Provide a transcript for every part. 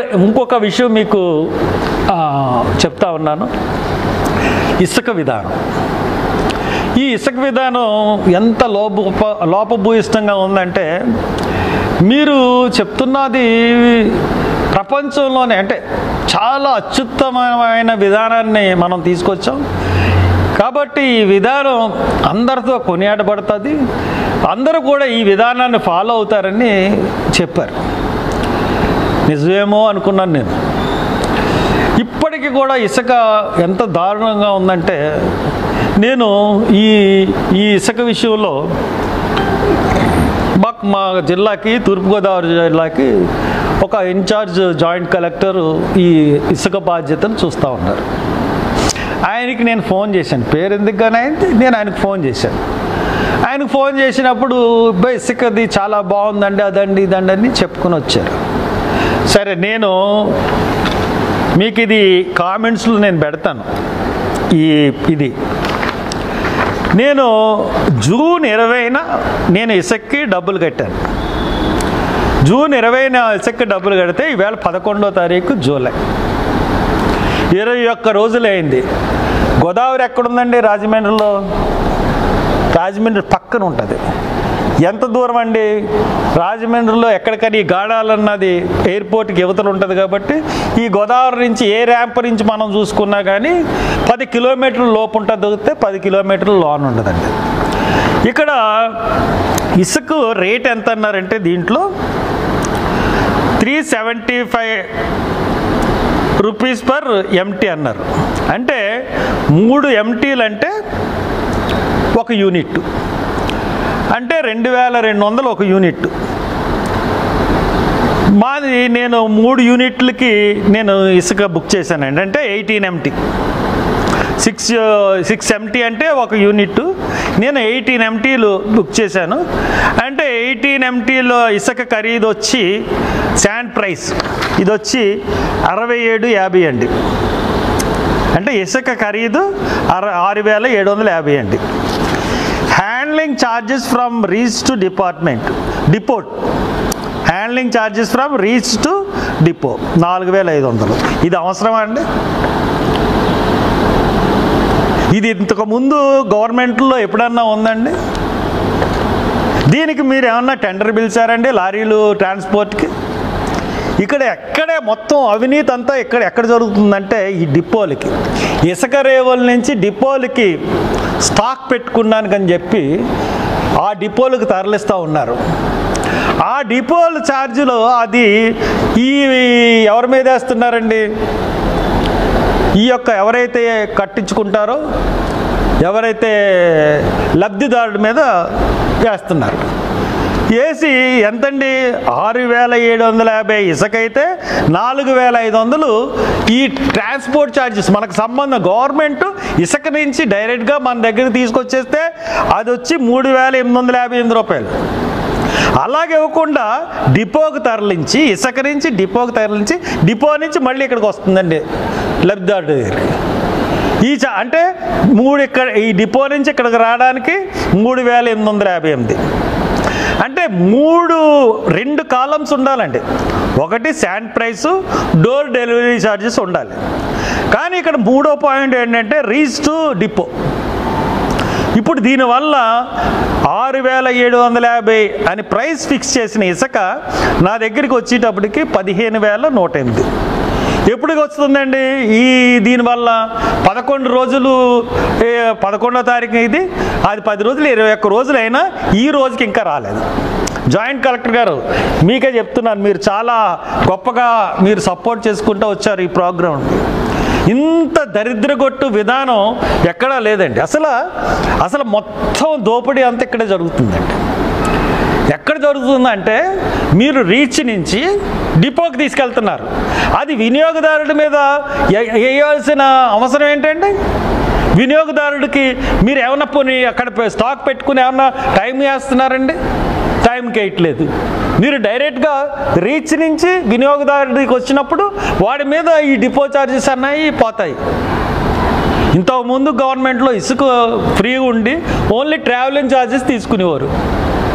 ఇంకొక విషయం మీకు ఆ, చెప్తా ఉన్నాను ఇసుక విధానం ఈ ఇసుక విధానం ఎంత లోప లోపభూయిష్టంగా ఉందంటే మీరు చెప్తున్నది ప్రపంచంలోనే అంటే చాలా అత్యుత్తమమైన విధానాన్ని మనం తీసుకొచ్చాం కాబట్టి ఈ విధానం అందరితో కొనియాడబడుతుంది అందరూ కూడా ఈ విధానాన్ని ఫాలో అవుతారని చెప్పారు నిజమేమో అనుకున్నాను నేను ఇప్పటికీ కూడా ఇసుక ఎంత దారుణంగా ఉందంటే నేను ఈ ఈ ఇసుక విషయంలో మాకు మా జిల్లాకి తూర్పుగోదావరి జిల్లాకి ఒక ఇన్ఛార్జ్ జాయింట్ కలెక్టర్ ఈ ఇసుక బాధ్యతను చూస్తూ ఉన్నారు ఆయనకి నేను ఫోన్ చేశాను పేరు ఎందుకు కానీ అయింది నేను ఆయనకు ఫోన్ చేశాను ఆయనకు ఫోన్ చేసినప్పుడు "అబ్బాయి, ఇసుకది చాలా బాగుందండి అదండి ఇదండి అని చెప్పుకొని వచ్చారు సరే నేను మీకు ఇది కామెంట్స్లో నేను పెడతాను ఈ ఇది నేను జూన్ ఇరవైన నేను ఇసుక్కి డబ్బులు కట్టాను జూన్ ఇరవైన ఇసుక్కి డబ్బులు కడితే ఈవేళ పదకొండో తారీఖు జూలై ఇరవై ఒక్క రోజులైంది గోదావరి ఎక్కడుందండి రాజమండ్రిలో రాజమండ్రి పక్కన ఉంటుంది ఎంత దూరం అండి రాజమండ్రిలో ఎక్కడికని గాడాలన్నది ఎయిర్పోర్ట్కి యువతలు ఉంటుంది కాబట్టి ఈ గోదావరి నుంచి ఏ ర్యాంప్ నుంచి మనం చూసుకున్నా కానీ పది కిలోమీటర్ల లోపు ఉంటుంది దొరికితే పది కిలోమీటర్ల లోన్ ఉండదండి ఇక్కడ ఇసుక రేట్ ఎంత అన్నారంటే దీంట్లో three seventy five rupees per MT అన్నారు అంటే మూడు ఎంటీలు అంటే ఒక యూనిట్ అంటే రెండు వేల రెండు వందలు ఒక యూనిట్ మాది నేను మూడు యూనిట్లకి నేను ఇసుక బుక్ చేశానండి అంటే eighteen MT six six MT అంటే ఒక యూనిట్ నేను ఎయిటీన్ ఎంటీలు బుక్ చేశాను అంటే ఎయిటీన్ ఎంటీలో ఇసుక ఖరీదు వచ్చి శాండ్ ప్రైస్ ఇది వచ్చి అరవై ఏడు యాభై అండి అంటే ఇసుక ఖరీదు అర ఆరు వేల ఏడు వందల యాభై అండి handling charges from reach to department depot handling charges from reach to depot నాలుగు వేల ఐదు వందలు ఇది అవసరమా అండి ఇది ఇంతకు ముందు గవర్నమెంట్లో ఎప్పుడన్నా ఉందండి దీనికి మీరు ఏమన్నా టెండర్ పిలిచారండి లారీలు ట్రాన్స్పోర్ట్కి ఇక్కడ ఎక్కడే మొత్తం అవినీతి అంతా ఇక్కడ ఎక్కడ జరుగుతుందంటే ఈ డిపోలకి ఇసుక రేవుల నుంచి డిపోలకి స్టాక్ పెట్టుకున్నానికని చెప్పి ఆ డిపోలకు తరలిస్తూ ఉన్నారు ఆ డిపోల ఛార్జీలు అది ఈ ఎవరి మీద వేస్తున్నారండి ఈ యొక్క ఎవరైతే కట్టించుకుంటారో ఎవరైతే లబ్ధిదారుడి మీద వేస్తున్నారు వేసి ఎంతండి ఆరు వేల ఏడు వందల యాభై ఇసుకైతే నాలుగు వేల ఐదు వందలు ఈ ట్రాన్స్పోర్ట్ ఛార్జెస్ మనకు సంబంధం గవర్నమెంట్ ఇసుక నుంచి డైరెక్ట్గా మన దగ్గరికి తీసుకొచ్చేస్తే అది వచ్చి మూడు వేల ఎనిమిది వందల యాభై ఎనిమిది రూపాయలు అలాగే ఇవ్వకుండా డిపోకి తరలించి ఇసుక నుంచి డిపోకి తరలించి డిపో నుంచి మళ్ళీ ఇక్కడికి వస్తుందండి లబ్ధిదారుడి దగ్గరికి ఈ చ అంటే మూడు ఇక్కడ ఈ డిపో నుంచి ఇక్కడికి రావడానికి మూడు వేల ఎనిమిది వందల యాభై ఎనిమిది అంటే మూడు రెండు కాలమ్స్ ఉండాలండి ఒకటి sand price door delivery charges ఉండాలి కానీ ఇక్కడ మూడో పాయింట్ ఏంటంటే రీచ్ టు డిపో ఇప్పుడు దీనివల్ల ఆరు వేల ఏడు వందల యాభై అని ప్రైస్ ఫిక్స్ చేసిన ఇసుక నా దగ్గరికి వచ్చేటప్పటికి పదిహేను వేల నూట ఎనిమిది ఎప్పటికి వస్తుందండి ఈ దీనివల్ల పదకొండు రోజులు ఏ, పదకొండో తారీఖు ఇది అది పది రోజులు ఇరవై ఒక్క రోజులు అయినా ఈ రోజుకి ఇంకా రాలేదు జాయింట్ కలెక్టర్ గారు మీకే చెప్తున్నాను మీరు చాలా గొప్పగా మీరు సపోర్ట్ చేసుకుంటూ వచ్చారు ఈ ప్రోగ్రామ్ ఇంత దరిద్రగొట్టు విధానం ఎక్కడా లేదండి అసలు అసలు మొత్తం దోపిడీ అంతా ఇక్కడే జరుగుతుందండి ఎక్కడ జరుగుతుందంటే మీరు రీచ్ నుంచి డిపోకి తీసుకెళ్తున్నారు అది వినియోగదారుడి మీద ఏ- వేయాల్సిన అవసరం ఏంటండి వినియోగదారుడికి మీరు ఏమన్నా పోనీ అక్కడ పె- స్టాక్ పెట్టుకుని ఏమన్నా టైం వేస్తున్నారండి టైంకి వేయట్లేదు మీరు డైరెక్ట్గా రీచ్ నుంచి వినియోగదారుడికి వచ్చినప్పుడు వాడి మీద ఈ డిపో ఛార్జెస్ అన్నాయి పోతాయి ఇంతకుముందు గవర్నమెంట్లో ఇసుక ఫ్రీగా ఉండి ఓన్లీ ట్రావెలింగ్ ఛార్జెస్ తీసుకునేవారు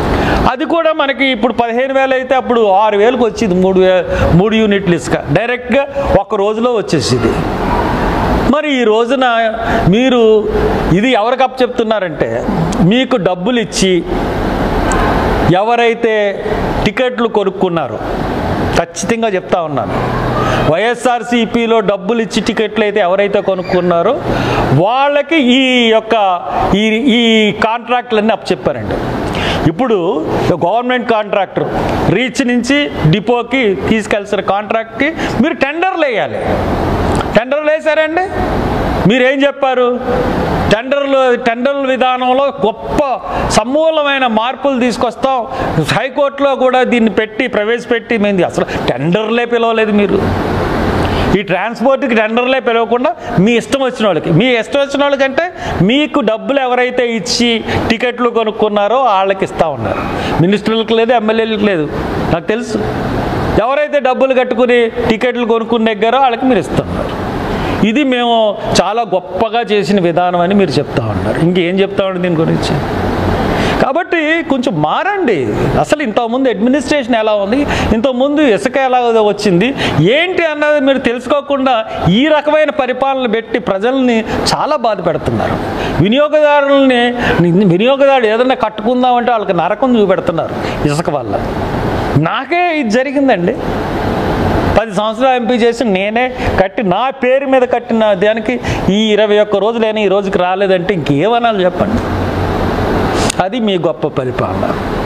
అది కూడా మనకి ఇప్పుడు పదిహేను వేలు అయితే అప్పుడు ఆరు వేలకు వచ్చింది మూడు వే మూడు యూనిట్లు ఇసుక డైరెక్ట్గా ఒక రోజులో వచ్చేసింది మరి ఈ రోజున మీరు ఇది ఎవరికి అప్ చెప్తున్నారంటే మీకు డబ్బులు ఇచ్చి ఎవరైతే టికెట్లు కొనుక్కున్నారో ఖచ్చితంగా చెప్తా ఉన్నాను వైఎస్ఆర్సీపీలో డబ్బులు ఇచ్చి టికెట్లు అయితే ఎవరైతే కొనుక్కున్నారో వాళ్ళకి ఈ యొక్క ఈ ఈ కాంట్రాక్ట్లన్నీ అప్ చెప్పారండి ఇప్పుడు గవర్నమెంట్ కాంట్రాక్టర్ రీచ్ నుంచి డిపోకి తీసుకెళ్సిన కాంట్రాక్ట్కి మీరు టెండర్లు వేయాలి టెండర్లు వేశారండి మీరేం చెప్పారు టెండర్లు టెండర్ల విధానంలో గొప్ప సమూలమైన మార్పులు తీసుకొస్తాం హైకోర్టులో కూడా దీన్ని పెట్టి ప్రవేశపెట్టి మేము అసలు టెండర్లే పిలవలేదు మీరు ఈ ట్రాన్స్పోర్ట్కి టెండర్లే పిలవకుండా మీ ఇష్టం వచ్చిన వాళ్ళకి మీ ఇష్టం వచ్చిన వాళ్ళకంటే మీకు డబ్బులు ఎవరైతే ఇచ్చి టికెట్లు కొనుక్కున్నారో వాళ్ళకి ఇస్తా ఉన్నారు మినిస్టర్లకు లేదు ఎమ్మెల్యేలకు లేదు నాకు తెలుసు ఎవరైతే డబ్బులు కట్టుకుని టికెట్లు కొనుక్కుని నెగ్గారో వాళ్ళకి మీరు ఇస్తున్నారు ఇది మేము చాలా గొప్పగా చేసిన విధానం అని మీరు చెప్తా ఉన్నారు ఇంకేం చెప్తా ఉన్నారు దీని గురించి కాబట్టి కొంచెం మారండి అసలు ఇంతకుముందు అడ్మినిస్ట్రేషన్ ఎలా ఉంది ఇంతకుముందు ఇసుక ఎలా వచ్చింది ఏంటి అన్నది మీరు తెలుసుకోకుండా ఈ రకమైన పరిపాలన పెట్టి ప్రజల్ని చాలా బాధ పెడుతున్నారు వినియోగదారుల్ని వినియోగదారుడు ఏదైనా కట్టుకుందామంటే వాళ్ళకి నరకం చూపెడుతున్నారు ఇసుక వల్ల నాకే ఇది జరిగిందండి పది సంవత్సరాలు ఎంపీ చేసి నేనే కట్టి నా పేరు మీద కట్టిన దానికి ఈ ఇరవై ఒక్క రోజులైనా ఈ రోజుకి రాలేదంటే ఇంకేమనాలి చెప్పండి అది మీ గొప్ప పరిపాలన